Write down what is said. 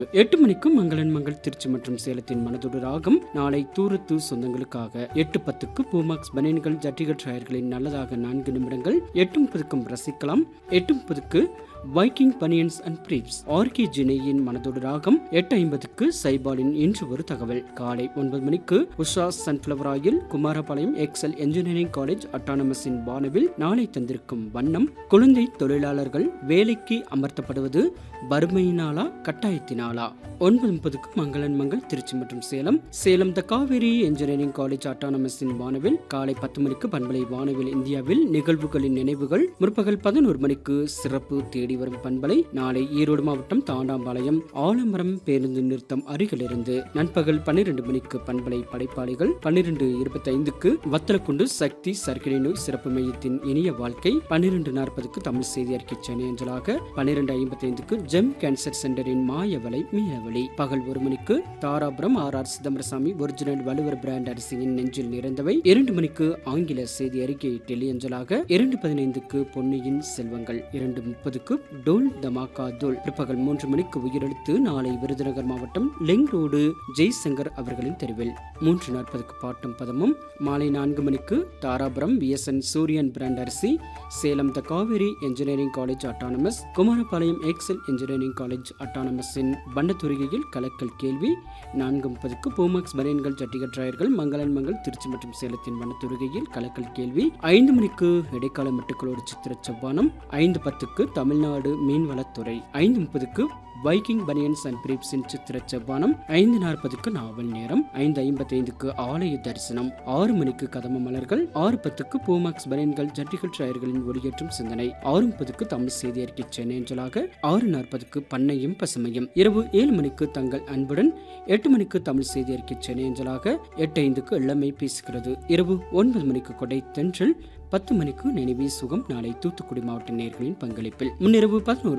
எட்டு மணிக்கு மங்களன் மங்கள் திருச்சி மற்றும் சேலத்தின் மனதோடு ராகம் நாளை தூரத்து சொந்தங்களுக்காக எட்டு பத்துக்கு பூமாக்ஸ் பனியன்கள் ஜட்டிகள் டயர்களின் நல்லதாக நான்கு நிமிடங்கள் எட்டு முப்பதுக்கும் ரசிக்கலாம் எட்டு முப்பதுக்கு Viking banians and briefs RK ஜினேயின் மனதோடு ராகம் எட்டு ஐம்பதுக்கு சைபாலின் இன்று ஒரு தகவல் காலை ஒன்பது மணிக்கு Usha sunflower oil Kumarapalayam Excel engineering college அட்டானமஸின் வானவில் நாளை தந்திருக்கும் வண்ணம் குழந்தை தொழிலாளர்கள் வேலைக்கு அமர்த்தப்படுவது வறுமையினாலா கட்டாயத்தினாலா ஒன்பது முப்பதுக்கு மங்களன் மங்கள் திருச்சி மற்றும் Salem Salem the Kaveri engineering college அட்டானமஸின் வானவில் காலை பத்து மணிக்கு பண்பலை வானவில் இந்தியாவில் நிகழ்வுகளின் நினைவுகள் முற்பகல் பதினோரு மணிக்கு சிறப்பு தேடி வரும் பண்பலை நாளை ஈரோடு மாவட்டம் தாண்டாம்பாளையம் ஆலமரம் பேருந்து நிறுத்தம் அருகிலிருந்து நண்பகல் பன்னிரண்டு மணிக்கு பண்பலை படைப்பாளிகள் பன்னிரண்டு இருபத்தி ஐந்துக்கு வத்தலக்குண்டு சக்தி சர்க்கரை நோய் சிறப்பு மையத்தின் இனிய வாழ்க்கை பன்னிரண்டு நாற்பதுக்கு தமிழ் செய்தி அறிக்கை சென்னை அஞ்சலாக பன்னிரண்டு ஐம்பத்தி ஐந்துக்கு ஜெம் கேன்சர் சென்டரின் மாயவலை மீனவழி பகல் ஒரு மணிக்கு Dharapuram R R Chidambarasamy original வலுவர் பிராண்ட் அரிசியின் நெஞ்சில் நிறைந்தவை இரண்டு மணிக்கு ஆங்கில செய்தி அறிக்கை டெல்லி அஞ்சலாக இரண்டு பதினைந்துக்கு பொன்னியின் செல்வங்கள் இரண்டு முப்பதுக்கு டோல் தமாகா தோல் பிற்பகல் மூன்று மணிக்கு உயிரெழுத்து நாளை விருதுநகர் மாவட்டம் லெங் ரோடு ஜெய்சங்கர் அவர்களின் தெருவில் மூன்று நாற்பதுக்கு பாட்டும் பதமும் மாலை நான்கு மணிக்கு தாராபுரம் விஎஸ்என் சூரியன் பிராண்ட் அரிசி Salem the Kaveri engineering college autonomous Kumarapalayam Excel engineering college அட்டானமஸின் பண்டத்துறையில் கலக்கல் கேள்வி நான்கு முப்பதுக்கு பூமக்ஸ் பனியன்கள் ஜட்டிகர் டிராயர்கள் மங்களன் மங்கள் திருச்சி மற்றும் சேலத்தின் வனத்துறையில் கலக்கல் கேள்வி ஐந்து மணிக்கு இடைக்கால மெட்டுக்களோடு சித்திர செவ்வானம் ஐந்து பத்துக்கு தமிழ்நாடு மீன்வளத்துறை ஐந்து முப்பதுக்கு வைக்கிங் பனியன்ஸ் அண்ட் பிரீப்ஸின் சித்திர செவ்வானம் ஐந்து நாற்பதுக்கு நாவல் நேரம் ஐந்து ஐம்பத்தி ஐந்துக்கு ஆலய தரிசனம் ஆறு மணிக்கு கதம மலர்கள் ஆறு பத்துக்கு பூமாக்ஸ் பனியன்கள் ஜட்டிகள் டயர்களின் ஒளியேற்றும் சிந்தனை ஆறு முப்பதுக்கு தமிழ் செய்தி அறிக்கை சென்னை அஞ்சலாக ஆறு நாற்பதுக்கு பண்ணையும் பசுமையும் இரவு ஏழு மணிக்கு தங்கள் அன்புடன் எட்டு மணிக்கு தமிழ் செய்தி அறிக்கை சென்னை அஞ்சலாக எட்டு ஐந்துக்கு இளமை பேசுகிறது இரவு ஒன்பது மணிக்கு கொடை தென்றல் பத்து மணிக்கு நினைவே சுகம் நாளை தூத்துக்குடி மாவட்ட நேர்களின் பங்களிப்பில் முன்னிரவு பதினோரு